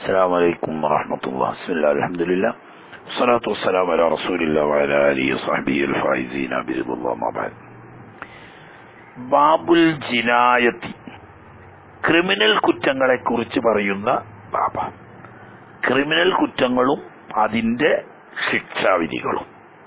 السلام عليكم ورحمة الله بسم الله الحمد لله والصلاة والسلام على رسول الله وعلى آله وصحبه الفائزين برضا الله ما بعد Babul ജിനായത്തി criminal കുറ്റങ്ങളെ കുറിച്ച് പറയുന്ന ബാബ criminal കുറ്റങ്ങളും അതിന്റെ ശിക്ഷാവിധികളും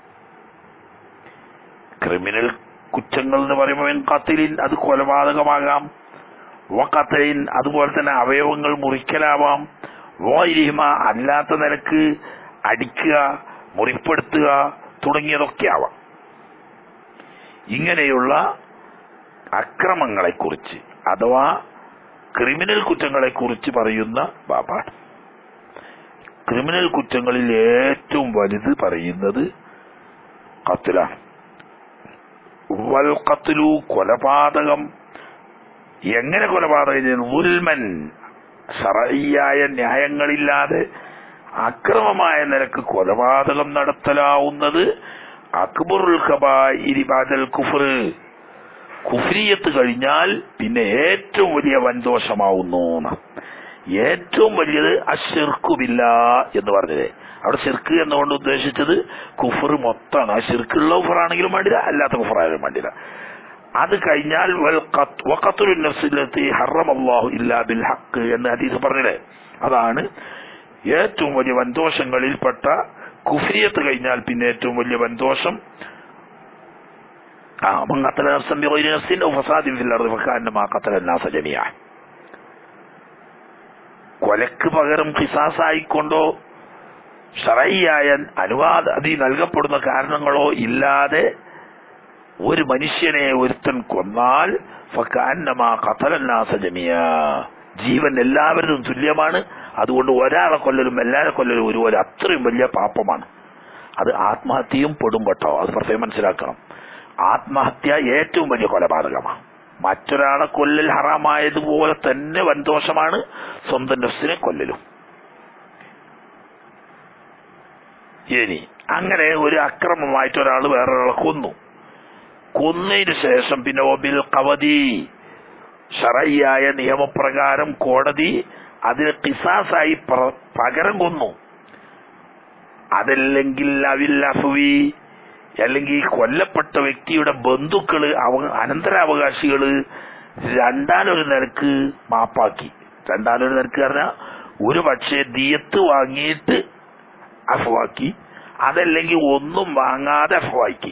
ക്രിമിനൽ കുറ്റങ്ങൾ എന്ന് പറയുമ്പോൾ കത്തിലിൻ അത് കൊലപാതകമാകാം വക്കത്തലിൻ അതുപോലെ തന്നെ അവയവങ്ങൾ മുറിക്കലാവാം വോയിരിമ അല്ലാത്ത നിലക്ക് അടിക്കുക മുറിപ്പെടുത്തുക തുടങ്ങിയതൊക്കെ ആവാം ഇങ്ങനെയുള്ള അക്രമങ്ങളെക്കുറിച്ച് അഥവാ ക്രിമിനൽ കുറ്റങ്ങളെക്കുറിച്ച് പറയുന്ന ബാബാണ് ക്രിമിനൽ കുറ്റങ്ങളിൽ ഏറ്റവും വലുത് പറയുന്നത് കത്തിലാണ് വൽ കത്തിലു കൊലപാതകം എങ്ങനെ കൊലപാതകം ചെയ്യുന്നു ഉൽമൻ ശറയ്യായ ന്യായങ്ങളില്ലാതെ അക്രമമായ നിലക്ക് കൊലപാതകം നടത്തലാവുന്നത് അക്ബറുൽ ഖബായിരി ബാദൽ കുഫർ കുഫ്രിയത്ത് കഴിഞ്ഞാൽ പിന്നെ ഏറ്റവും വലിയ വൻദോഷമാവുന്നു എന്ന്. ഏറ്റവും വലിയത് അഷിർക്കുമില്ല എന്ന് പറഞ്ഞത് അവിടെ ഷിർക്ക് എന്നുകൊണ്ട് ഉദ്ദേശിച്ചത് കുഫർ മൊത്തമാണ് ആ ഷിർക്കുള്ള കുഫറാണെങ്കിലും വേണ്ടില്ല അല്ലാത്ത കുഫറായാലും വേണ്ടില്ല അത് കഴിഞ്ഞാൽ വൽ ഖത്ത്- വഖത്തുലുൻ നഫ്സില്ലത്തി ഹറമല്ലാഹു ഇല്ലാ ബിൽ ഹക്ക് എന്ന് ഹദീസ് പറഞ്ഞില്ലേ അതാണ് ഏറ്റവും വലിയ വൻദോഷങ്ങളിൽപ്പെട്ട കുഫ്രിയത്ത് കഴിഞ്ഞാൽ പിന്നെ ഏറ്റവും വലിയ വൻദോഷം ആ മൻ ഖത്തല നഫ്സൻ ബിഗൈരി നഫ്സിൻ ഔ ഫസാദിൻ ഫിൽ അർദി ഫകഅന്നമാ ഖത്തല الناس ജമീഅ കൊലക്ക് പകരം ഖിസാസായിക്കൊണ്ടോ ഷറയ്യായ അനുവാദി നൽകപ്പെടുന്ന കാരണങ്ങളോ ഇല്ലാതെ ഒരു മനുഷ്യനെ ഒരുത്തൻ കൊന്നാൽ ഫക്കഅന്നമാ ഖതലന്നാസ ജമിയ ജീവൻ എല്ലാവരും തുല്യമാണ് അതുകൊണ്ട് ഒരാളെ കൊല്ലലും എല്ലാരെ കൊല്ലലും ഒരുപോലെ അത്രയും വലിയ പാപമാണ് അത് ആത്മഹത്യയും പെടും പെട്ടോ അത് പ്രത്യേകം മനസ്സിലാക്കണം ആത്മഹത്യ ഏറ്റവും വലിയ കൊലപാതകമാണ് മറ്റൊരാളെ കൊല്ലൽ ഹറാമായതുപോലെ തന്നെ വൻദോഷമാണ് സ്വന്തം നഫ്സിനെ കൊല്ലലും ഇനി അങ്ങനെ ഒരു അക്രമമായിട്ട് ഒരാൾ വേറൊരാളെ കൊന്നു കൊന്നതിന് ശേഷം പിന്നെ ഒബിൽ കവതി ഷറയ്യായ നിയമപ്രകാരം കോടതി അതിന് കിസാസായി പ്ര- പകരം കൊന്നു അതല്ലെങ്കിൽ അവിൽ അഫ്വി അല്ലെങ്കിൽ കൊല്ലപ്പെട്ട വ്യക്തിയുടെ ബന്ധുക്കള് അവ അനന്തരാവകാശികള് രണ്ടാലൊരു നിരക്ക് മാപ്പാക്കി രണ്ടാലൊരു നിരക്ക് പറഞ്ഞാൽ ഒരു പക്ഷേ ദിയത്ത് വാങ്ങിയിട്ട് അഫവാക്കി അതല്ലെങ്കിൽ ഒന്നും വാങ്ങാതെ അഫവാക്കി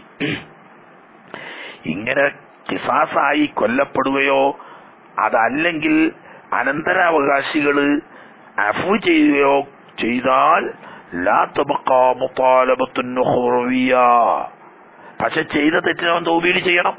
ഇങ്ങനെ കിസാസായി കൊല്ലപ്പെടുകയോ അതല്ലെങ്കിൽ അനന്തരാവകാശികള് അഫു ചെയ്യുകയോ ചെയ്താൽ ലാ തബഖാ മുതാലബത്തുൻ ഉഖ്റവിയ്യ. പക്ഷെ ചെയ്ത തെറ്റിന് അവൻ തൗബീൽ ചെയ്യണം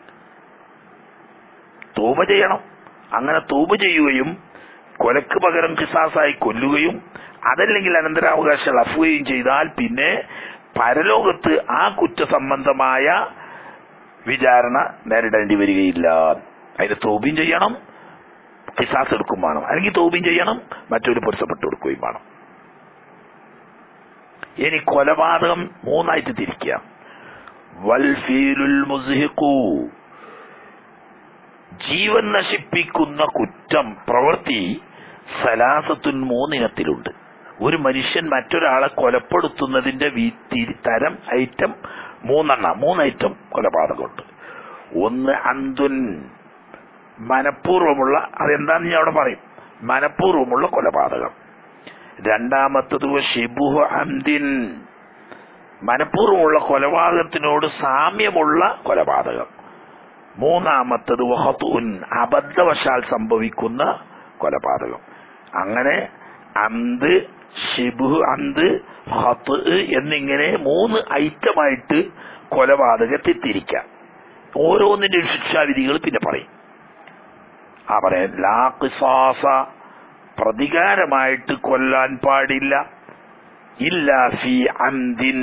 തൂബ ചെയ്യണം അങ്ങനെ തൂബ ചെയ്യുകയും കൊലക്ക് പകരം കിസാസായി കൊല്ലുകയും അതല്ലെങ്കിൽ അനന്തരാവകാശികൾ അഫുകയും ചെയ്താൽ പിന്നെ പരലോകത്ത് ആ കുറ്റസംബന്ധമായ വിചാരണ നേരിടേണ്ടി വരികയില്ല അതിന് തോബിയും ചെയ്യണം കിസാസ് എടുക്കും വേണം അല്ലെങ്കിൽ തോബിയും ചെയ്യണം മറ്റൊരു പൊരുത്തപ്പെട്ട് കൊടുക്കുകയും വേണം ഇനി കൊലപാതകം മൂന്നായിട്ട് തിരിക്കുക വൽഫീലുൽ മുസ്ഹിഖു ജീവൻ നശിപ്പിക്കുന്ന കുറ്റം പ്രവൃത്തി സലാസത്തുൻ മൂന്നിനത്തിലുണ്ട് ഒരു മനുഷ്യൻ മറ്റൊരാളെ കൊലപ്പെടുത്തുന്നതിന്റെ വീ- തി- തരം ഐറ്റം മൂന്നെണ്ണം മൂന്ന് ഐറ്റം കൊലപാതകമുണ്ട് ഒന്ന് അന്തുൻ മനഃപൂർവമുള്ള അതെന്താന്ന് ഞാൻ അവിടെ പറയും മനഃപൂർവമുള്ള കൊലപാതകം രണ്ടാമത്തത് ഷിബുഹ അന്തിൻ മനഃപൂർവമുള്ള കൊലപാതകത്തിനോട് സാമ്യമുള്ള കൊലപാതകം മൂന്നാമത്തത് വഹത്തുൻ അബദ്ധവശാൽ സംഭവിക്കുന്ന കൊലപാതകം അങ്ങനെ അന്ത് ഷിബു അന്ത് ഹത്ത് എന്നിങ്ങനെ മൂന്ന് ഐറ്റമായിട്ട് കൊലപാതകത്തെ തിരിക്കാം ഓരോന്നിന്റെ ശിക്ഷാവിധികൾ പിന്നെ പറയും ആ പറയാം ലാ ഖിസാസ പ്രതികാരമായിട്ട് കൊല്ലാൻ പാടില്ല ഇല്ല ഫി അന്തിൻ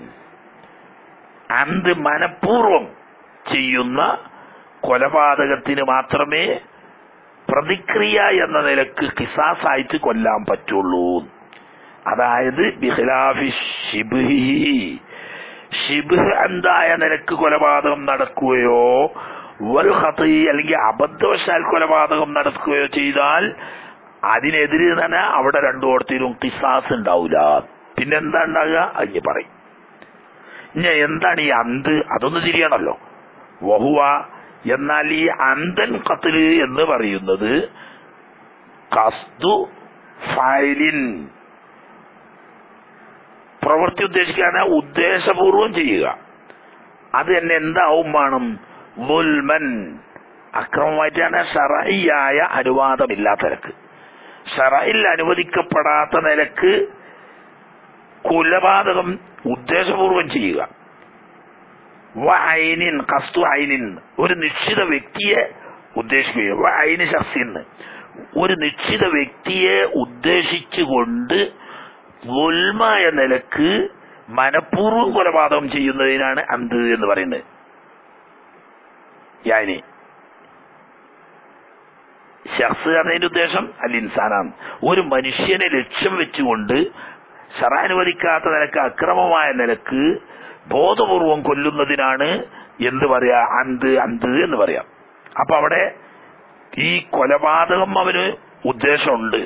അന്ത് മനഃപൂർവം ചെയ്യുന്ന കൊലപാതകത്തിന് മാത്രമേ പ്രതിക്രിയ എന്ന നിലക്ക് കിസാസായിട്ട് കൊല്ലാൻ പറ്റുള്ളൂ അതായത് ബിഖിലാഫി ഷിബ്ഹി ഷിബ്ഹ് എന്തായ നിലക്ക് കൊലപാതകം നടക്കുകയോ വൽ ഖത്ഈ അല്ലെങ്കിൽ അബദ്ധവശാൽ കൊലപാതകം നടക്കുകയോ ചെയ്താൽ അതിനെതിരെ തന്നെ അവിടെ രണ്ടു ഓടത്തിലും കിസാസ് ഉണ്ടാവില്ല പിന്നെ എന്താ ഉണ്ടാകുക അതിന് പറയും ഇനി എന്താണ് ഈ അന്ത് അതൊന്ന് തിരിയണല്ലോ വഹുവ എന്നാൽ ഈ അന്തൻ കത്തില് എന്ന് പറയുന്നത് കസ്തു ഫയലിൻ പ്രവൃത്തി ഉദ്ദേശിക്കാണ് ഉദ്ദേശപൂർവം ചെയ്യുക അത് തന്നെ എന്താവും വേണം മുൽമൻ അക്രമമായിട്ടാണ് ഷറയ്യായ അനുവാദമില്ലാത്ത നിലക്ക് ഷറയിൽ അനുവദിക്കപ്പെടാത്ത നിലക്ക് കൊലപാതകം ഉദ്ദേശപൂർവം ചെയ്യുക വ ഐനിൻ കസ്തു ഐനിൻ ഒരു നിശ്ചിത വ്യക്തിയെ ഉദ്ദേശിക്കുക വ ഐന് ശസ്യന്ന് ഒരു നിശ്ചിത വ്യക്തിയെ ഉദ്ദേശിച്ചുകൊണ്ട് ഉൽമായ നിലക്ക് മനഃപൂർവ്വം കൊലപാതകം ചെയ്യുന്നതിനാണ് അന്ത് എന്ന് പറയുന്നത് യാനി ഷഖ്സ് എന്നതിന്റെ ഉദ്ദേശം അൽ ഇൻസാനാണ് ഒരു മനുഷ്യനെ ലക്ഷ്യം വെച്ചുകൊണ്ട് ശറാനുവദിക്കാത്ത നിലക്ക് അക്രമമായ നിലക്ക് ബോധപൂർവം കൊല്ലുന്നതിനാണ് എന്ത് പറയാ അന്ത് അന്ത് എന്ന് പറയാം അപ്പൊ അവിടെ ഈ കൊലപാതകം അവന് ഉദ്ദേശമുണ്ട്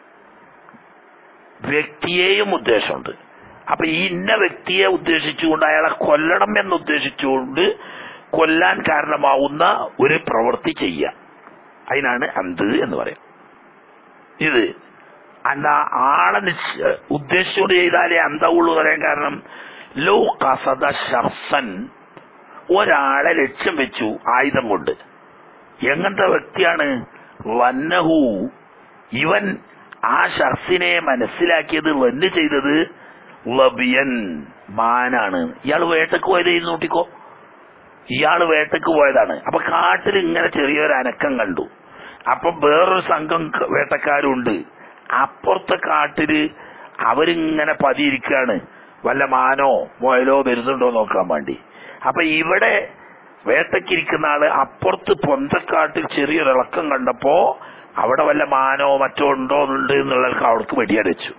വ്യക്തിയെയും ഉദ്ദേശമുണ്ട് അപ്പൊ ഈ ഇന്ന വ്യക്തിയെ ഉദ്ദേശിച്ചുകൊണ്ട് അയാളെ കൊല്ലണം എന്ന് ഉദ്ദേശിച്ചുകൊണ്ട് കൊല്ലാൻ കാരണമാവുന്ന ഒരു പ്രവൃത്തി ചെയ്യുക അതിനാണ് അന്ത് എന്ന് പറയാം ഇത് അല്ല ആളെ നിശ്ച- ഉദ്ദേശിച്ചുകൊണ്ട് ചെയ്താലേ അന്തവുള്ളൂ എന്ന് പറയാൻ കാരണം ലോ കസദ ഷർസൻ ഒരാളെ ലക്ഷ്യം വെച്ചു ആയുധം കൊണ്ട് എങ്ങനത്തെ വ്യക്തിയാണ് വന്നഹു ഇവൻ ആ ഷർസിനെ മനസ്സിലാക്കിയത് വന്ന് ചെയ്തത് ലബിയൻ മാനാണ് ഇയാൾ വേട്ടക്ക് പോയത് ഇത് നോട്ടിക്കോ ഇയാള് വേട്ടക്ക് പോയതാണ് അപ്പൊ കാട്ടിൽ ഇങ്ങനെ ചെറിയൊരു അനക്കം കണ്ടു അപ്പൊ വേറൊരു സംഘം ക- വേട്ടക്കാരുണ്ട് അപ്പുറത്തെ കാട്ടില് അവരിങ്ങനെ പതിയിരിക്കാണ് വല്ല മാനോ മുയലോ വരുന്നുണ്ടോ നോക്കാൻ വേണ്ടി അപ്പൊ ഇവിടെ വേട്ടക്കിരിക്കുന്ന ആള് അപ്പുറത്ത് പൊന്തക്കാട്ടിൽ ചെറിയൊരു ഇളക്കം കണ്ടപ്പോ അവിടെ വല്ല മാനോ മറ്റോ ഉണ്ടോ ഉണ്ട് എന്നുള്ളവർക്ക് അവർക്ക് വെടിയടച്ചു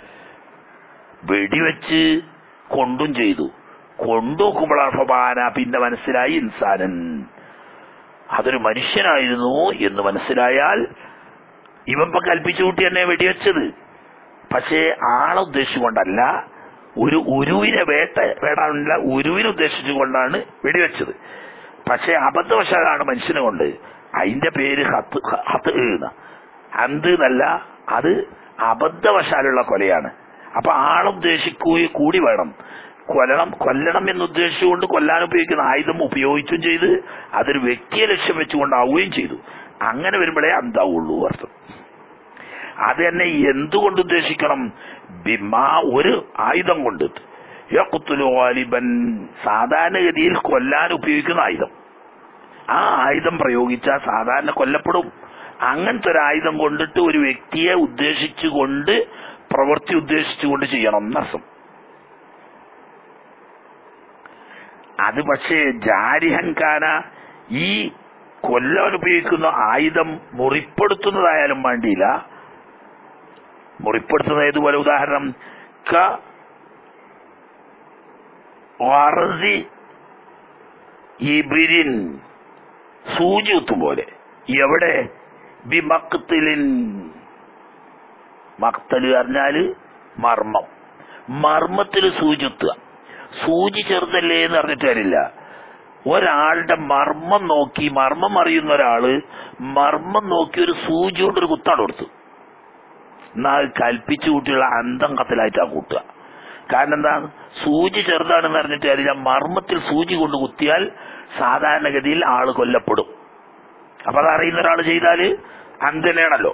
വെടിവെച്ച് കൊണ്ടും ചെയ്തു കൊണ്ടുനോക്കുമ്പോഴാണ് ഫബാന പിന്നെ മനസ്സിലായി ഇൻസാനൻ അതൊരു മനുഷ്യനായിരുന്നു എന്ന് മനസ്സിലായാൽ ഇവൻ ഇപ്പൊ കൽപ്പിച്ചു കൂട്ടി തന്നെ വെടിവെച്ചത് പക്ഷേ ആളെ ഉദ്ദേശിച്ചുകൊണ്ടല്ല ഒരു ഉരുവിനെ വേട്ട വേടാനുള്ള ഉരുവിനെ ഉദ്ദേശിച്ചുകൊണ്ടാണ് വെടിവെച്ചത് പക്ഷേ അബദ്ധവശാലാണ് മനുഷ്യനെ കൊണ്ട് അതിന്റെ പേര് ഹത്ത് ഹത്ത് എന്ന അന്ത് എന്നല്ല അത് അബദ്ധവശാലുള്ള കൊലയാണ് അപ്പൊ ആളുദ്ദേശിക്കുകയും കൂടി വേണം കൊല്ലണം കൊല്ലണം എന്ന് ഉദ്ദേശിച്ചുകൊണ്ട് കൊല്ലാൻ ഉപയോഗിക്കുന്ന ആയുധം ഉപയോഗിച്ചും ചെയ്ത് അതൊരു വ്യക്തിയെ ലക്ഷ്യം വെച്ചുകൊണ്ടാവുകയും ചെയ്തു അങ്ങനെ വരുമ്പോഴേ അന്താവുള്ളൂ അർത്ഥം അത് തന്നെ എന്തുകൊണ്ട് ഉദ്ദേശിക്കണം ബിമാ ഒരു ആയുധം കൊണ്ട് യഖ്തുലു ഗാലിബൻ സാധാരണഗതിയിൽ കൊല്ലാൻ ഉപയോഗിക്കുന്ന ആയുധം ആ ആയുധം പ്രയോഗിച്ചാൽ സാധാരണ കൊല്ലപ്പെടും അങ്ങനത്തെ ഒരു ആയുധം കൊണ്ടിട്ട് ഒരു വ്യക്തിയെ ഉദ്ദേശിച്ചുകൊണ്ട് പ്രവൃത്തി ഉദ്ദേശിച്ചുകൊണ്ട് ചെയ്യണം എന്നർത്ഥം അത് പക്ഷേ ജാരിഹൻകാന ഈ കൊല്ലാൻ ഉപയോഗിക്കുന്ന ആയുധം മുറിപ്പെടുത്തുന്നതായാലും വേണ്ടിയില്ല മുറിപ്പെടുത്തുന്ന ഏതുപോലെ ഉദാഹരണം ക വറസി ഇബിരിൻ സൂചി കുത്തും പോലെ എവിടെ ബി മക്തലിൻ മക്തല് പറഞ്ഞാല് മർമ്മം മർമ്മത്തിൽ സൂചി കുത്തുക സൂചി ചെറുതല്ലേ എന്ന് പറഞ്ഞിട്ട് കാര്യമില്ല ഒരാളുടെ മർമ്മം നോക്കി മർമ്മം അറിയുന്ന ഒരാള് മർമ്മം നോക്കി ഒരു സൂചി കൊണ്ട് ഒരു കുത്താണ് കൊടുത്തു എന്നാ അത് കൽപ്പിച്ചു കൂട്ടിയുള്ള അന്തം കത്തിലായിട്ടാ കൂട്ടുക കാരണം എന്താ സൂചി ചെറുതാണെന്ന് അറിഞ്ഞിട്ട് കാര്യമില്ല മർമ്മത്തിൽ സൂചി കൊണ്ട് കുത്തിയാൽ സാധാരണഗതിയിൽ ആള് കൊല്ലപ്പെടും അപ്പൊ അത് അറിയുന്ന ഒരാൾ ചെയ്താല് അന്തനെയാണല്ലോ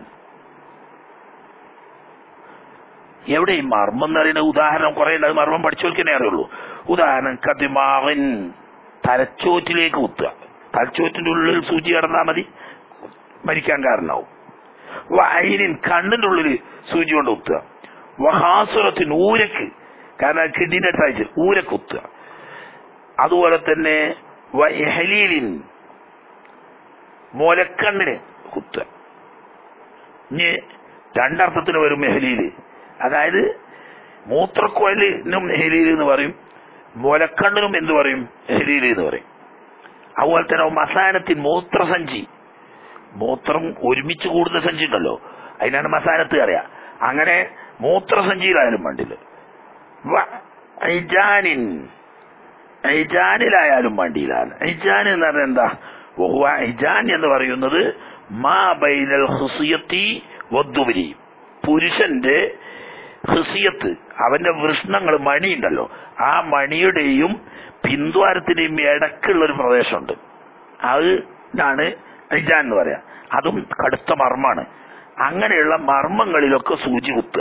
എവിടെ ഈ മർമ്മം എന്ന് പറയുന്ന ഉദാഹരണം കുറെ ഉണ്ട് അത് മർമ്മം പഠിച്ചവർക്കേ അറിയുള്ളൂ ഉദാഹരണം കതിമാവൻ തലച്ചോറ്റിലേക്ക് കുത്തുക തലച്ചോറ്റിന്റെ ഉള്ളിൽ സൂചി കടന്നാൽ മതി മരിക്കാൻ കാരണമാവും വൈനിൻ കണ്ണിന്റെ ഉള്ളിൽ സൂചി കൊണ്ട് കുത്തുക വഹാസുരത്തിന് ഊരക്ക് കാരണം കിഡ്നിന്റെ ടൈച്ച് ഊരക്ക് കുത്തുക അതുപോലെ തന്നെ വഹലീലിൻ മുലക്കണ്ണിന് കുത്തുക ഇനി രണ്ടർത്ഥത്തിന് വരും മെഹലീല് അതായത് മൂത്രക്കോലിനും മെഹലീല് എന്ന് പറയും മുലക്കണ്ണിനും എന്ത് പറയും മെഹലീല് എന്ന് പറയും അതുപോലെ തന്നെ മസാനത്തിൻ മൂത്രസഞ്ചി മൂത്രം ഒരുമിച്ച് കൂടുന്ന സഞ്ചി ഉണ്ടല്ലോ അതിനാണ് മസാനത്ത് അറിയാ അങ്ങനെ മൂത്രസഞ്ചിയിലായാലും വേണ്ടില്ല വ- ഐജാനിൻ ഐജാനിലായാലും വേണ്ടിയില്ല ഐജാൻ എന്ന് പറഞ്ഞാൽ എന്താ വഹുവ ഐജാൻ എന്ന് പറയുന്നത് മാ ബൈനൽ ഹുസിയത്തി വദ്ദുബരി പുരുഷന്റെ ഹൃസിയത്ത് അവന്റെ വൃഷ്ണങ്ങൾ മണിയുണ്ടല്ലോ ആ മണിയുടെയും പിന്ദ്വാരത്തിന്റെയും ഇടക്കുള്ള ഒരു പ്രദേശമുണ്ട് അതിനാണ് ഐജാൻ എന്ന് പറയാ അതും കടുത്ത മർമ്മാണ് അങ്ങനെയുള്ള മർമ്മങ്ങളിലൊക്കെ സൂചി കുത്തുക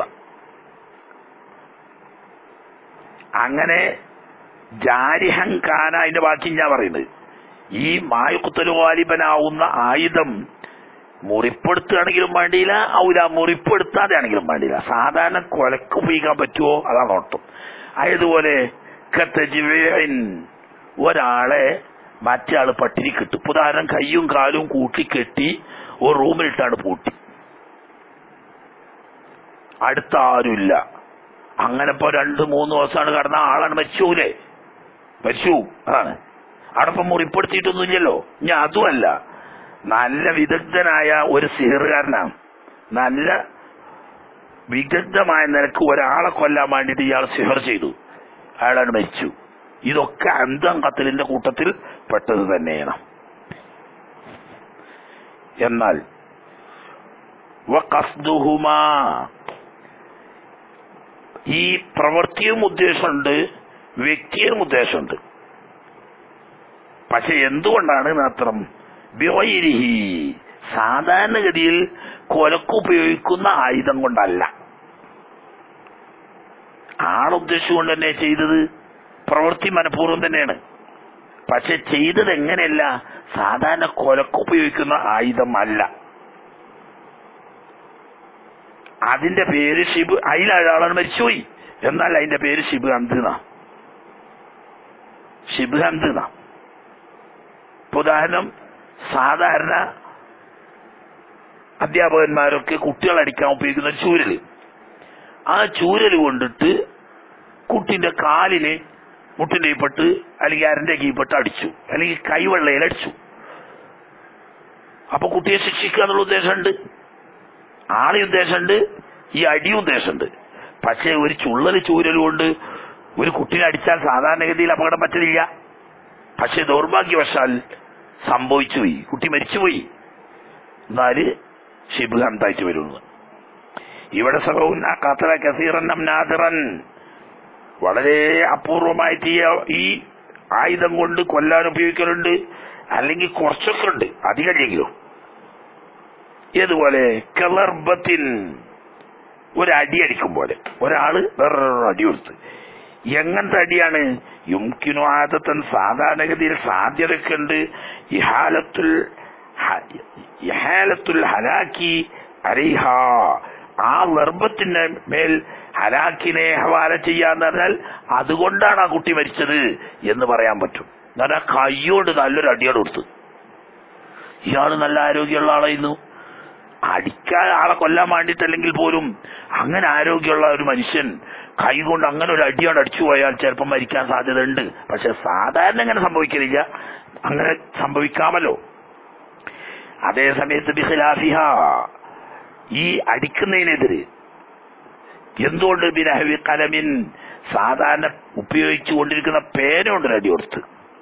അങ്ങനെ ജാരിഹങ്കാന അതിന്റെ ബാക്കി ഞാൻ പറയുന്നത് ഈ മായുക്കുത്തലു വാലിബനാവുന്ന ആയുധം മുറിപ്പെടുത്തുകയാണെങ്കിലും വേണ്ടിയില്ല ഔല മുറിപ്പെടുത്താതെ ആണെങ്കിലും വേണ്ടിയില്ല സാധാരണ കൊലക്ക് ഉപയോഗിക്കാൻ പറ്റുമോ അതാണ് ഓട്ടം ആയതുപോലെ കത്തജിവേൻ ഒരാളെ മറ്റേ ആള് പട്ടിണി കിട്ടും ഇപ്പൊ ഉദാഹരണം കയ്യും കാലും കൂട്ടി കെട്ടി ഒരു റൂമിലിട്ടാണ് പൂട്ടി അടുത്ത ആരുമില്ല അങ്ങനെ ഇപ്പൊ രണ്ട് മൂന്ന് ദിവസമാണ് കടന്ന ആളാണ് മരിച്ചൂലേ മരിച്ചു അതാണ് അവിടെ ഇപ്പൊ മുറിപ്പെടുത്തിയിട്ടൊന്നുമില്ലല്ലോ ഇനി അതുമല്ല നല്ല വിദഗ്ധനായ ഒരു സിഹറുകാരനാണ് നല്ല വിദഗ്ധമായ നിലക്ക് ഒരാളെ കൊല്ലാൻ വേണ്ടിയിട്ട് ഇയാൾ സിഹർ ചെയ്തു അയാളാണ് മരിച്ചു ഇതൊക്കെ അന്തം കത്തലിന്റെ കൂട്ടത്തിൽ പെട്ടത് തന്നെയാണ് എന്നാൽ വഖസ്ദുഹുമാ ഈ പ്രവൃത്തിയും ഉദ്ദേശമുണ്ട് വ്യക്തിയും ഉദ്ദേശമുണ്ട് പക്ഷെ എന്തുകൊണ്ടാണ് മാത്രം ബ്യോയിരിഹി സാധാരണഗതിയിൽ കൊലക്ക് ഉപയോഗിക്കുന്ന ആയുധം കൊണ്ടല്ല ആളുദ്ദേശിച്ചുകൊണ്ട് തന്നെ ചെയ്തത് പ്രവൃത്തി മനഃപൂർവ്വം തന്നെയാണ് പക്ഷെ ചെയ്തത് എങ്ങനെയല്ല സാധാരണ കൊലക്ക് ഉപയോഗിക്കുന്ന ആയുധം അല്ല അതിന്റെ പേര് ഷിബ് അതിലൊരാളാണ് മരിച്ചുപോയി എന്നാൽ അതിന്റെ പേര് ഷിബ് ഹന്ത് ഷിബ് ഹന്ത് ഉദാഹരണം സാധാരണ അധ്യാപകന്മാരൊക്കെ കുട്ടികൾ അടിക്കാൻ ഉപയോഗിക്കുന്ന ഒരു ചൂരല് ആ ചൂരല് കൊണ്ടിട്ട് കുട്ടിന്റെ കാലിന് മുട്ടിന്റെ കീപ്പെട്ട് അല്ലെങ്കിൽ അരന്റെ കീപ്പെട്ട് അടിച്ചു അല്ലെങ്കിൽ കൈവെള്ളയിൽ അടിച്ചു അപ്പൊ കുട്ടിയെ ശിക്ഷിക്കുക എന്നുള്ള ഉദ്ദേശമുണ്ട് ആളെ ഉദ്ദേശമുണ്ട് ഈ അടിയും ഉദ്ദേശമുണ്ട് പക്ഷെ ഒരു ചുള്ളല് ചൂരൽ കൊണ്ട് ഒരു കുട്ടിനെ അടിച്ചാൽ സാധാരണഗതിയിൽ അപകടം പറ്റലില്ല പക്ഷെ ദൗർഭാഗ്യവശാൽ സംഭവിച്ചുപോയി കുട്ടി മരിച്ചുപോയി എന്നാല് ഷിബ് ഹന്തായിട്ട് വരുന്നു ഇവിടെ സഹവും കത്തറ കസീറൻ നാദിറൻ വളരെ അപൂർവമായിട്ട് ഈ ഈ ആയുധം കൊണ്ട് കൊല്ലാൻ ഉപയോഗിക്കലുണ്ട് അല്ലെങ്കിൽ കുറച്ചൊക്കെ ഉണ്ട് അധികമില്ലെങ്കിലും ഏതുപോലെ കിളർബത്തിൻ ഒരു അടി അടിക്കും പോലെ ഒരാള് വേറൊരു അടി കൊടുത്ത് എങ്ങനത്തെ അടിയാണ് യുംകിനു ആദത്തൻ സാധാരണഗതിയിൽ സാധ്യതയൊക്കെ ഉണ്ട് ഇഹാലത്തുൽ ഹ- ഇഹാലത്തുൽ ഹലാക്കി അരിഹ ആ ഗർഭത്തിന്റെ മേൽ ഹലാക്കിനെ ഹവാല ചെയ്യാന്ന് പറഞ്ഞാൽ അതുകൊണ്ടാണ് ആ കുട്ടി മരിച്ചത് എന്ന് പറയാൻ പറ്റും എന്നാൽ കൈയോട് നല്ലൊരു അടിയോട് കൊടുത്തു ഇയാള് നല്ല ആരോഗ്യമുള്ള ആളായിരുന്നു അടിക്കാൻ ആളെ കൊല്ലാൻ വേണ്ടിയിട്ടല്ലെങ്കിൽ പോലും അങ്ങനെ ആരോഗ്യമുള്ള ഒരു മനുഷ്യൻ കൈ കൊണ്ട് അങ്ങനെ ഒരു അടിയോട് അടിച്ചു പോയാൽ ചിലപ്പോൾ മരിക്കാൻ സാധ്യത ഉണ്ട് പക്ഷെ സാധാരണ അങ്ങനെ സംഭവിക്കലില്ല അങ്ങനെ സംഭവിക്കാമല്ലോ അതേ സമയത്ത് ബിഖിലാഫിഹ ഈ അടിക്കുന്നതിനെതിരെ എന്തുകൊണ്ട് ബിനഹവി കലമിൻ സാധാരണ ഉപയോഗിച്ചു കൊണ്ടിരിക്കുന്ന പേന കൊണ്ട് അടി കൊടുത്ത്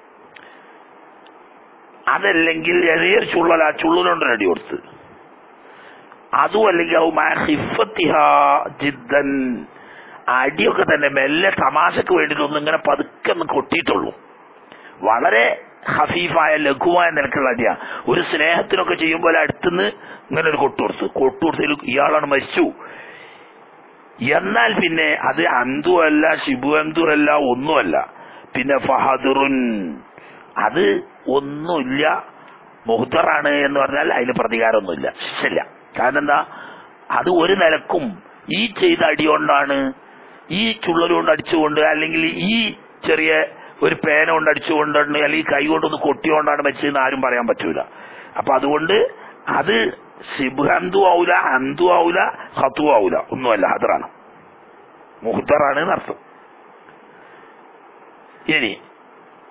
അതല്ലെങ്കിൽ എറിയർ ചുള്ളല ആ ചുള്ളലുകൊണ്ട് അടി കൊടുത്ത് അതും അല്ലെങ്കിൽ ഔ മാ ഹിഫത്തിഹാ ജിദ്ദൻ അടിയൊക്കെ തന്നെ മെല്ലെ തമാശക്ക് വേണ്ടിയിട്ട് ഒന്ന് ഇങ്ങനെ പതുക്കെ ഒന്ന് കൊട്ടിയിട്ടുള്ളൂ വളരെ ഹഫീഫായ ലഘുവായ നിലക്കുള്ള അടിയാ ഒരു സ്നേഹത്തിനൊക്കെ ചെയ്യുമ്പോൾ അടുത്തുനിന്ന് ഇങ്ങനെ ഒരു കൊട്ടുകൊടുത്ത് കൊട്ടുകൊടുത്തതിൽ ഇയാളാണ് മരിച്ചു എന്നാൽ പിന്നെ അത് അന്തുമല്ല ഷിബു അന്തുമല്ല ഒന്നുമല്ല പിന്നെ ഫഹദുറുൻ അത് ഒന്നുമില്ല മുഹ്തറാണ് എന്ന് പറഞ്ഞാൽ അതിന് പ്രതികാരമൊന്നുമില്ല ശിക്ഷയില്ല കാരണം എന്താ അത് ഒരു നിലക്കും ഈ ചെയ്ത അടി കൊണ്ടാണ് ഈ ചുള്ളലുകൊണ്ട് അടിച്ചുകൊണ്ട് അല്ലെങ്കിൽ ഈ ചെറിയ ഒരു പേന കൊണ്ട് അടിച്ചുകൊണ്ടാണ് അല്ലെങ്കിൽ കൈ കൊണ്ടൊന്ന് കൊട്ടിക്കൊണ്ടാണ് മരിച്ചതെന്ന് ആരും പറയാൻ പറ്റൂല അപ്പൊ അതുകൊണ്ട് അത് ഷിബ് അന്തു ആവൂല അന്തു ആവൂല ഹത്തു ആവൂല ഒന്നുമല്ല ഹദറാണ് മുഹ്തറാണ് എന്നർത്ഥം ഇനി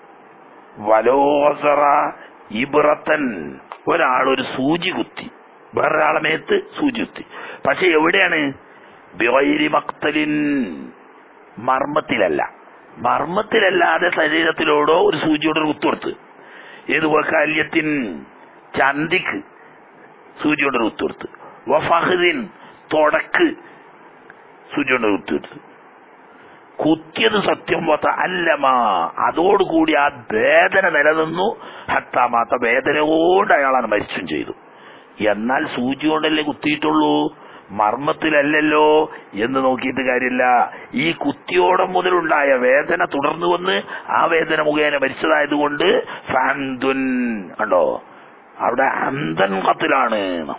വലോസറ ഇബ്രത്തൻ ഒരാൾ ഒരു സൂചി കുത്തി വേറൊരാളെ മേത്ത് സൂചി കുത്തി പക്ഷെ എവിടെയാണ് ബിവൈരി മക്തലിൻ മർമ്മത്തിലല്ല മർമ്മത്തിലല്ലാതെ ശരീരത്തിലോടോ ഒരു സൂചിയോട് ഒരു കുത്തുകൊടുത്ത് ഏത് വക്കാല്യത്തിൻ ചന്തിക്ക് സൂചിയോട് ഒരു കുത്തുകൊടുത്ത് വഫഹദിൻ തുടക്ക് സൂചിയോട് ഒരു കുത്തുകൊടുത്ത് കുത്തിയത് സത്യം പോത്ത അല്ലമാ അതോടുകൂടി ആ വേദന നിലനിന്നു ഹത്താമാത്ത വേദന കൊണ്ട് അയാളാണ് മരിച്ചും ചെയ്തു എന്നാൽ സൂചി കൊണ്ടല്ലേ കുത്തിയിട്ടുള്ളൂ മർമ്മത്തിലല്ലല്ലോ എന്ന് നോക്കിയിട്ട് കാര്യമില്ല ഈ കുത്തിയോടം മുതലുണ്ടായ വേദന തുടർന്നു വന്ന് ആ വേദന മുഖേന മരിച്ചതായതുകൊണ്ട് ഫാന്തുൻ കണ്ടോ അവിടെ അന്തൻ കത്തിലാണ്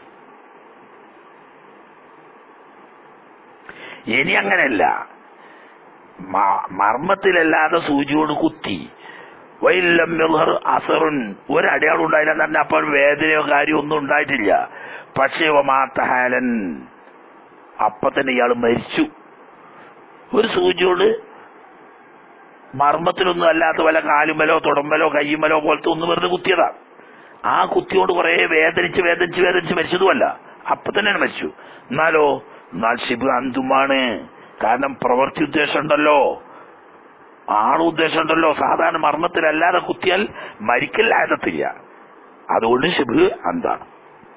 ഇനി അങ്ങനെയല്ല മ- മർമ്മത്തിലല്ലാതെ സൂചിയോട് കുത്തി വൈലം യദ്ഹർ അസറുൻ ഒരടയാളം ഉണ്ടായില്ല തന്നെ അപ്പോൾ വേദനയോ കാര്യമോ ഒന്നും ഉണ്ടായിട്ടില്ല പക്ഷേ മാത്തഹാലൻ അപ്പൊ തന്നെ ഇയാൾ മരിച്ചു ഒരു സൂചിയോട് മർമ്മത്തിലൊന്നും അല്ലാത്ത വല്ല കാലുമലോ തുടമ്പലോ കയ്യുമലോ പോലത്തെ ഒന്ന് വെറുതെ കുത്തിയതാ ആ കുത്തിയോട് കുറെ വേദനിച്ച് വേദനിച്ച് വേദനിച്ച് മരിച്ചതുമല്ല അപ്പൊ തന്നെയാണ് മരിച്ചു എന്നാലോ എന്നാൽ ശിബ് അന്തുമാണ് കാരണം പ്രവൃത്തി ഉദ്ദേശം ഉണ്ടല്ലോ ആളുദ്ദേശം ഉണ്ടല്ലോ സാധാരണ മർമ്മത്തിലല്ലാതെ കുത്തിയാൽ മരിക്കൽ ആയതത്തില്ല അതുകൊണ്ട് ശിബ് അന്താണ്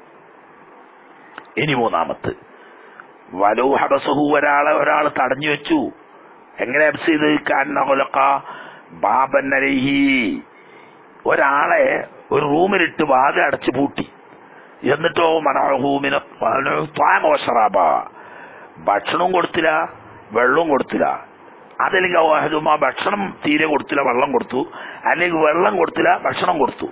ഇനി മൂന്നാമത്ത് വലോ ഹബസഹു ഒരാളെ ഒരാൾ തടഞ്ഞു വെച്ചു എങ്ങനെ ഹബ്സ് ചെയ്ത് കാരണ ബാബൻ അലൈഹി ഒരാളെ ഒരു റൂമിലിട്ട് വാതിൽ അടച്ചു പൂട്ടി എന്നിട്ടോ മനോഹൂമിന് ത്വാമോഷറാബ ഭക്ഷണവും കൊടുത്തില്ല വെള്ളവും കൊടുത്തില്ല അതല്ലെങ്കിൽ അവഹദും ആ ഭക്ഷണം തീരെ കൊടുത്തില്ല വെള്ളം കൊടുത്തു അല്ലെങ്കിൽ വെള്ളം കൊടുത്തില്ല ഭക്ഷണം കൊടുത്തു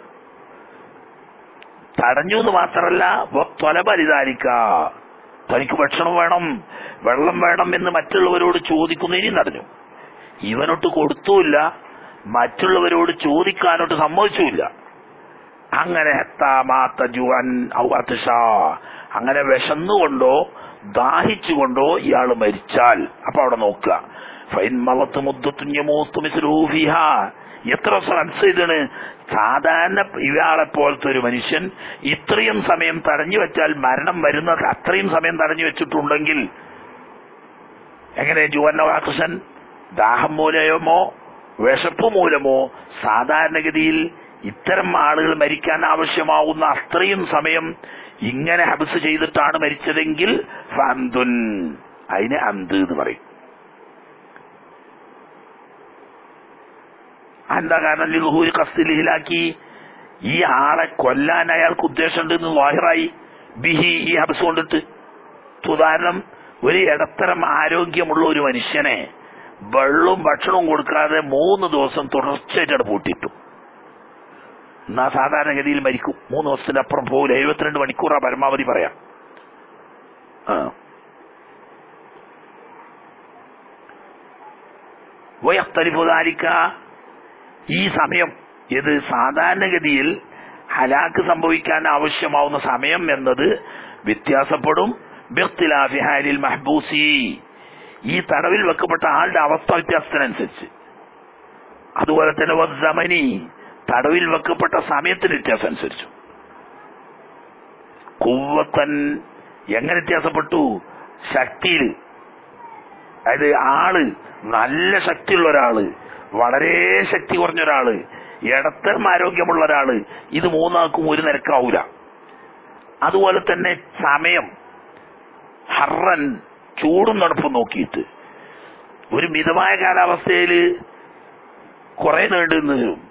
തടഞ്ഞു എന്ന് മാത്രമല്ല തൊലപരിതാരിക്ക തനിക്ക് ഭക്ഷണം വേണം വെള്ളം വേണം എന്ന് മറ്റുള്ളവരോട് ചോദിക്കുന്നതിനും തടഞ്ഞു ഇവനൊട്ട് കൊടുത്തുമില്ല മറ്റുള്ളവരോട് ചോദിക്കാനോട്ട് സമ്മതിച്ചുമില്ല അങ്ങനെ ഹത്താമാത്ത ജുവൻ ഔ അത്ഷ അങ്ങനെ വിശന്നുകൊണ്ടോ ദാഹിച്ചുകൊണ്ടോ ഇയാൾ മരിച്ചാൽ അപ്പൊ അവിടെ നോക്കുക ഫൈൻ മലത്ത് മുദ്ദത്തുഞ്ഞമൂത്ത് മിസ്ലൂഫിഹ എത്ര ഫ്രണ്ട്സ് ഇതാണ് സാധാരണ ഇയാളെ പോലത്തെ ഒരു മനുഷ്യൻ ഇത്രയും സമയം തടഞ്ഞു വെച്ചാൽ മരണം വരുന്നത് അത്രയും സമയം തടഞ്ഞു വെച്ചിട്ടുണ്ടെങ്കിൽ എങ്ങനെ ജുവന്നവാകൃഷ്ണൻ ദാഹം മൂലമോ വിശപ്പ് മൂലമോ സാധാരണഗതിയിൽ ഇത്തരം ആളുകൾ മരിക്കാൻ ആവശ്യമാവുന്ന അത്രയും സമയം ഇങ്ങനെ ഹബസ് ചെയ്തിട്ടാണ് മരിച്ചതെങ്കിൽ ഫാന്തുൻ അതിന് അന്ത് എന്ന് പറയും എന്താ കാരണം ലിഹൂരി കസ്തിലിഹിലാക്കി ഈ ആളെ കൊല്ലാൻ അയാൾക്ക് ഉദ്ദേശമുണ്ട് എന്ന് വാഹിറായി ബിഹി ഈ ഹബസ് കൊണ്ടിട്ട് ഉദാഹരണം ഒരു ഇടത്തരം ആരോഗ്യമുള്ള ഒരു മനുഷ്യനെ വെള്ളവും ഭക്ഷണവും കൊടുക്കാതെ മൂന്ന് ദിവസം തുടർച്ചയായിട്ടാണ് പൂട്ടിയിട്ടു എന്നാ സാധാരണഗതിയിൽ മരിക്കും മൂന്ന് ദിവസത്തിന്റെ അപ്പുറം പോകില്ല എഴുപത്തിരണ്ട് മണിക്കൂറാ പരമാവധി പറയാം ആ വയത്തലിഫുദാരിക്ക ഈ സമയം ഇത് സാധാരണഗതിയിൽ ഹലാക്ക് സംഭവിക്കാൻ ആവശ്യമാവുന്ന സമയം എന്നത് വ്യത്യാസപ്പെടും ബിഖ്തിലാഫി ഹാലിൽ മഹബൂസി ഈ തടവിൽ വെക്കപ്പെട്ട ആളുടെ അവസ്ഥ വ്യത്യാസത്തിനനുസരിച്ച് അതുപോലെ തന്നെ വസ്സമനി തടവിൽ വെക്കപ്പെട്ട സമയത്തിന് വ്യത്യാസം അനുസരിച്ചു കുവ്വത്തൻ എങ്ങനെ വ്യത്യാസപ്പെട്ടു ശക്തിയിൽ അതായത് ആള് നല്ല ശക്തിയുള്ള ഒരാള് വളരെ ശക്തി കുറഞ്ഞ ഒരാള് ഇടത്തരം ആരോഗ്യമുള്ള ഒരാള് ഇത് മൂന്നാൾക്കും ഒരു നിരക്കാവൂല അതുപോലെ തന്നെ സമയം ഹറൻ ചൂടും തണുപ്പും നോക്കിയിട്ട് ഒരു മിതമായ കാലാവസ്ഥയിൽ കുറെ നീണ്ടു നിന്ന് വരും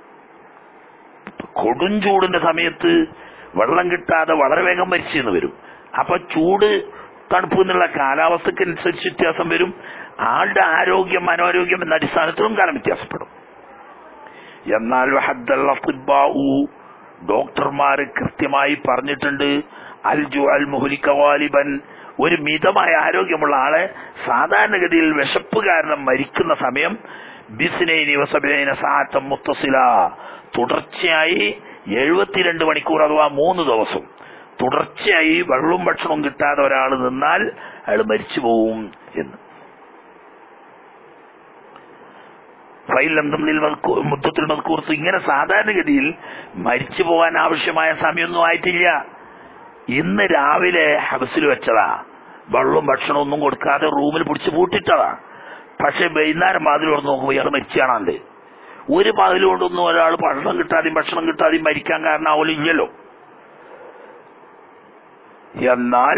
കൊടും ചൂടിന്റെ സമയത്ത് വെള്ളം കിട്ടാതെ വളരെ വേഗം മരിച്ചെന്ന് വരും അപ്പൊ ചൂട് തണുപ്പ് എന്നുള്ള കാലാവസ്ഥക്കനുസരിച്ച് വ്യത്യാസം വരും ആളുടെ ആരോഗ്യം മനോരോഗ്യം എന്ന അടിസ്ഥാനത്തിലും കാലം വ്യത്യാസപ്പെടും എന്നാൽ വഹദ്ദൽ അത്തിബ്ബാഉ ഡോക്ടർമാര് കൃത്യമായി പറഞ്ഞിട്ടുണ്ട് അൽജു അൽ മുഹലിക വാലിബൻ ഒരു മിതമായ ആരോഗ്യമുള്ള ആളെ സാധാരണഗതിയിൽ വിശപ്പ് കാരണം മരിക്കുന്ന സമയം ബിസിനൈനി വസബൈന സാത്തം മുത്തസില തുടർച്ചയായി എഴുപത്തിരണ്ട് മണിക്കൂർ അഥവാ മൂന്ന് ദിവസം തുടർച്ചയായി വെള്ളവും ഭക്ഷണവും കിട്ടാതെ ഒരാൾ നിന്നാൽ അയാൾ മരിച്ചു പോവും എന്ന് ഫൈലന്തം മുദ്ദത്തിൽ മദ്കൂർത്ത് ഇങ്ങനെ സാധാരണഗതിയിൽ മരിച്ചു പോകാൻ ആവശ്യമായ സമയമൊന്നും ആയിട്ടില്ല ഇന്ന് രാവിലെ ഹബസിൽ വെച്ചതാ വെള്ളവും ഭക്ഷണവും ഒന്നും കൊടുക്കാതെ റൂമിൽ പിടിച്ച് പൂട്ടിട്ടതാ പക്ഷെ വൈകുന്നേരം വാതിൽ തുറന്ന് നോക്കുമ്പോൾ ഇയാൾ മരിച്ചാണല്ലേ ഒരു പകൽ കൊണ്ടൊന്നും ഒരാൾ ഭക്ഷണം കിട്ടാതെയും ഭക്ഷണം കിട്ടാതെയും മരിക്കാൻ കാരണമാവലും ഇല്ലല്ലോ എന്നാൽ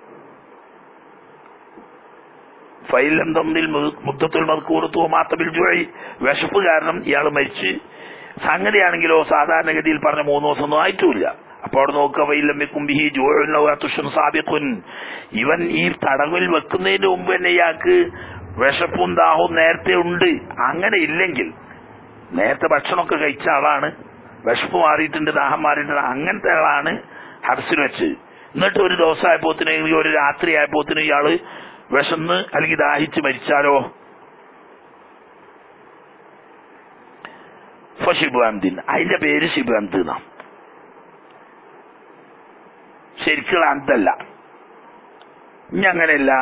ഫൈലം തമ്മിൽ മുദ്ദത്തുൽ മദ്കൂറത്തുവോ മാത്തബിൽ ജുഴി വിശപ്പ് കാരണം ഇയാൾ മരിച്ച് സംഗതിയാണെങ്കിലോ സാധാരണഗതിയിൽ പറഞ്ഞ മൂന്ന് ദിവസം ഒന്നും ആയിട്ടുമില്ല അപ്പൊ അവിടെ നോക്കുക വൈലമ്മിക്കും ബിഹി ജോഴുൻ സാബിഖുൻ ഇവൻ ഈ തടവിൽ വെക്കുന്നതിന് മുമ്പ് തന്നെ ഇയാൾക്ക് വിശപ്പും ദാഹവും നേരത്തെ ഉണ്ട് അങ്ങനെ ഇല്ലെങ്കിൽ നേരത്തെ ഭക്ഷണമൊക്കെ കഴിച്ച ആളാണ് വിശപ്പ് മാറിയിട്ടുണ്ട് ദാഹം മാറിയിട്ടുണ്ട് അങ്ങനത്തെ ആളാണ് ഹർസിൽ വെച്ച് എന്നിട്ട് ഒരു ദിവസമായപ്പോത്തിന് അല്ലെങ്കിൽ ഒരു രാത്രി ആയപ്പോത്തിന് ഇയാള് വിശന്ന് അല്ലെങ്കിൽ ദാഹിച്ച് മരിച്ചാലോ ഷിബാംദിൻ അതിന്റെ പേര് ഷിബാംദ് എന്നാ ശരിക്കുള്ള അന്തല്ല ഇനി അങ്ങനെയല്ല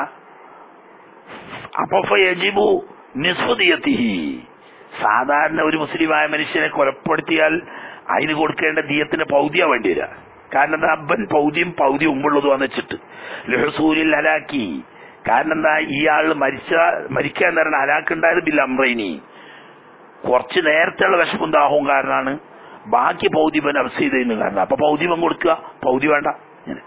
അപ്പൊ യജിബു നിസ്വദിയത്തിഹി സാധാരണ ഒരു മുസ്ലിമായ മനുഷ്യനെ കൊലപ്പെടുത്തിയാൽ അതിന് കൊടുക്കേണ്ട ദീയത്തിന് പൗതിയാ വേണ്ടി വരിക കാരണം എന്താ അബ്ബൻ പൗതിയും പൗതി ഉമ്പുള്ളതും വെച്ചിട്ട് ലഹസൂരിൽ ഹലാക്കി കാരണം എന്താ ഇയാൾ മരിച്ച മരിക്കാൻ തരണ ഹലാക്കുണ്ടായത് ബിൽ അമ്രൈനി കുറച്ച് നേരത്തെയുള്ള വിഷമം ദാഹവും കാരണമാണ് ബാക്കി പൗതിപൻ അബ്സ് ചെയ്തതിന് കാരണം അപ്പൊ പൗതിപൻ കൊടുക്കുക പൗതി വേണ്ട ഇങ്ങനെ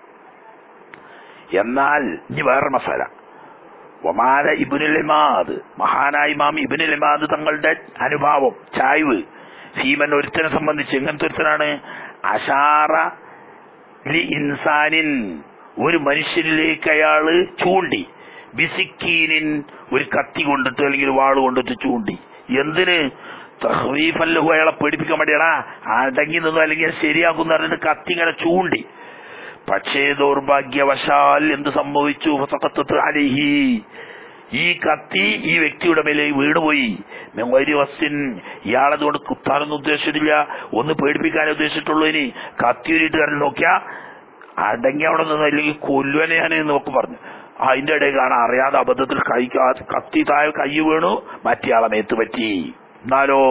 എന്നാൽ ഇനി വേറെ മസാല ഒമാല ഇബുനുൽ ഇമാദ് മഹാനായ ഇമാം ഇബുനുൽ ഇമാദ് തങ്ങളുടെ അനുഭാവം ചായ്വ് ഭീമൻ ഒരുത്തനെ സംബന്ധിച്ച് എങ്ങനത്തെ ഒരുത്തനാണ് അഷാറ ലി ഇൻസാനിൻ ഒരു മനുഷ്യനിലേക്ക് അയാള് ചൂണ്ടി ബിസിക്കീനിൻ ഒരു കത്തി കൊണ്ടിട്ട് അല്ലെങ്കിൽ വാള് കൊണ്ടിട്ട് ചൂണ്ടി എന്തിന് തഹ്വീഫല്ലഹു അയാളെ പേടിപ്പിക്കാൻ വേണ്ടിയാടാ അടങ്ങി നിന്നു അല്ലെങ്കിൽ ശരിയാക്കുന്ന പറഞ്ഞിട്ട് കത്തി ഇങ്ങനെ ചൂണ്ടി പക്ഷേ ദൗർഭാഗ്യവശാൽ എന്ത് സംഭവിച്ചു ഫസഖത്തത്ത് അലൈഹി ഈ കത്തി ഈ വ്യക്തിയുടെ മേലെ വീണുപോയി മെമ്മരി വസ്തിൻ ഇയാളതുകൊണ്ട് കുത്താനൊന്നും ഉദ്ദേശിച്ചിട്ടില്ല ഒന്ന് പേടിപ്പിക്കാനേ ഉദ്ദേശിച്ചിട്ടുള്ളൂ ഇനി കത്തി ഉരിട്ട് കാരണം നോക്കിയാ അടങ്ങി അവിടെ നിന്ന് അല്ലെങ്കിൽ കൊല്ലുവനെയാണ് എന്നൊക്കെ പറഞ്ഞു അതിന്റെ ഇടയിൽ കാണാൻ അറിയാതെ അബദ്ധത്തിൽ കൈ കത്തി താഴെ കൈ വീണു മറ്റേയാളെ മേത്ത് പറ്റി എന്നാലോ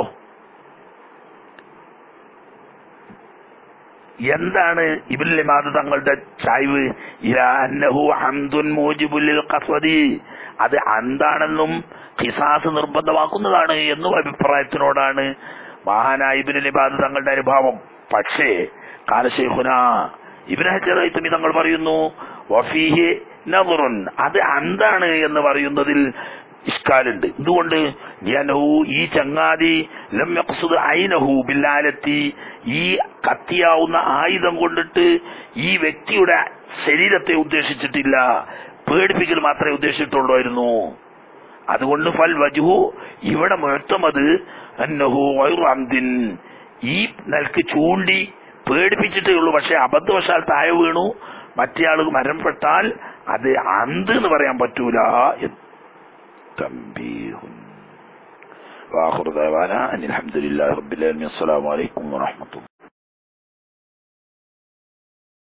എന്താണ് ഇബിലിമാത് തങ്ങളുടെ ചായ്വ് ഇലാന്നഹു ഹംദുൻ മൂജിബുല്ലിൽ ഖസ്വദി അത് അന്താണെന്നും ഖിസാസ് നിർബന്ധമാക്കുന്നതാണ് എന്നും അഭിപ്രായത്തിനോടാണ് മഹാനായ ഇബിനിബാദ് തങ്ങളുടെ അനുഭാവം പക്ഷേ കാലശേഖുന ഇബിന് ഹജറൈത്തമി തങ്ങൾ പറയുന്നു വഫീഹി നദറുൻ അത് അന്താണ് എന്ന് പറയുന്നതിൽ ഇഷ്കാലുണ്ട് എന്തുകൊണ്ട് ലിയനഹു ഈ ചങ്ങാതി ലം യഖ്സുദ് ഐനഹു ബില്ലാലത്തി ഈ കത്തിയാവുന്ന ആയുധം കൊണ്ടിട്ട് ഈ വ്യക്തിയുടെ ശരീരത്തെ ഉദ്ദേശിച്ചിട്ടില്ല പേടിപ്പിക്കൽ മാത്രമേ ഉദ്ദേശിച്ചിട്ടുള്ളായിരുന്നു അതുകൊണ്ട് ഫൽ വജുഹു ഇവിടെ മുഴത്തമത് അന്നഹു വൈറാന്തിൻ ഈ നിലക്ക് ചൂണ്ടി പേടിപ്പിച്ചിട്ടേ ഉള്ളൂ പക്ഷെ അബദ്ധവശാൽ താഴെ വീണു മറ്റേയാൾ മരണപ്പെട്ടാൽ അത് അന്ത് എന്ന് പറയാൻ പറ്റൂല എന്ന് تنبيه وآخر دعوانا أن الحمد لله رب العالمين السلام عليكم ورحمة الله